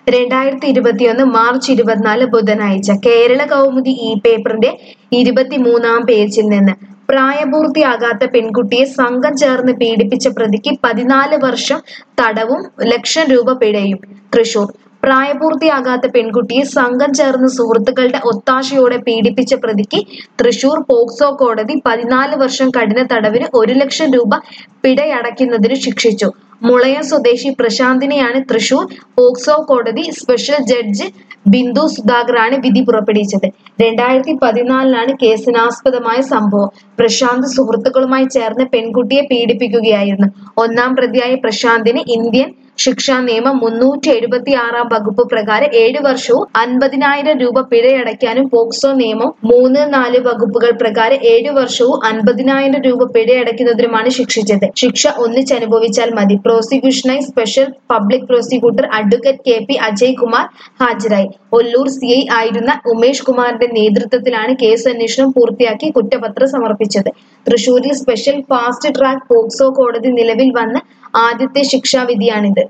രണ്ടായിരത്തി ഇരുപത്തിയൊന്ന് മാർച്ച് ഇരുപത്തിനാല് ബുധനാഴ്ച കേരള കൗമുദി ഈ പേപ്പറിന്റെ ഇരുപത്തിമൂന്നാം പേജിൽ നിന്ന് പ്രായപൂർത്തിയാകാത്ത പെൺകുട്ടിയെ സംഘം ചേർന്ന് പീഡിപ്പിച്ച പ്രതിക്ക് പതിനാല് വർഷം തടവും ലക്ഷം രൂപ പിഴയും തൃശൂർ പ്രായപൂർത്തിയാകാത്ത പെൺകുട്ടിയെ സംഘം ചേർന്ന് സുഹൃത്തുക്കളുടെ ഒത്താശയോടെ പീഡിപ്പിച്ച പ്രതിക്ക് തൃശൂർ പോക്സോ കോടതി പതിനാല് വർഷം കഠിന തടവിന് ഒരു ലക്ഷം രൂപ പിഴയടയ്ക്കുന്നതിന് ശിക്ഷിച്ചു മുളയം സ്വദേശി പ്രശാന്തിനെയാണ് തൃശൂർ പോക്സോ കോടതി സ്പെഷ്യൽ ജഡ്ജ് ബിന്ദു സുധാകറാണ് വിധി പുറപ്പെടുവിച്ചത് രണ്ടായിരത്തി പതിനാലിലാണ് കേസിനാസ്പദമായ സംഭവം പ്രശാന്ത് സുഹൃത്തുക്കളുമായി ചേർന്ന് പെൺകുട്ടിയെ പീഡിപ്പിക്കുകയായിരുന്നു ഒന്നാം പ്രതിയായ പ്രശാന്തിന് ഇന്ത്യൻ ശിക്ഷാ നിയമം മുന്നൂറ്റി എഴുപത്തി ആറാം വകുപ്പ് പ്രകാരം ഏഴ് വർഷവും അൻപതിനായിരം രൂപ പിഴയടയ്ക്കാനും പോക്സോ നിയമം മൂന്ന് നാല് വകുപ്പുകൾ പ്രകാരം ഏഴ് വർഷവും അൻപതിനായിരം രൂപ പിഴയടയ്ക്കുന്നതിനുമാണ് ശിക്ഷിച്ചത് ശിക്ഷ ഒന്നിച്ചനുഭവിച്ചാൽ മതി പ്രോസിക്യൂഷനായി special public prosecutor advocate K P Ajay Kumar ഹാജരായി ഒല്ലൂർ സി ഐ ആയിരുന്ന ഉമേഷ് കുമാറിന്റെ നേതൃത്വത്തിലാണ് കേസ് അന്വേഷണം പൂർത്തിയാക്കി കുറ്റപത്രം സമർപ്പിച്ചത് തൃശൂരിൽ സ്പെഷ്യൽ ഫാസ്റ്റ് ട്രാക്ക് പോക്സോ കോടതി നിലവിൽ വന്ന് ആദ്യത്തെ ശിക്ഷാവിധിയാണിത്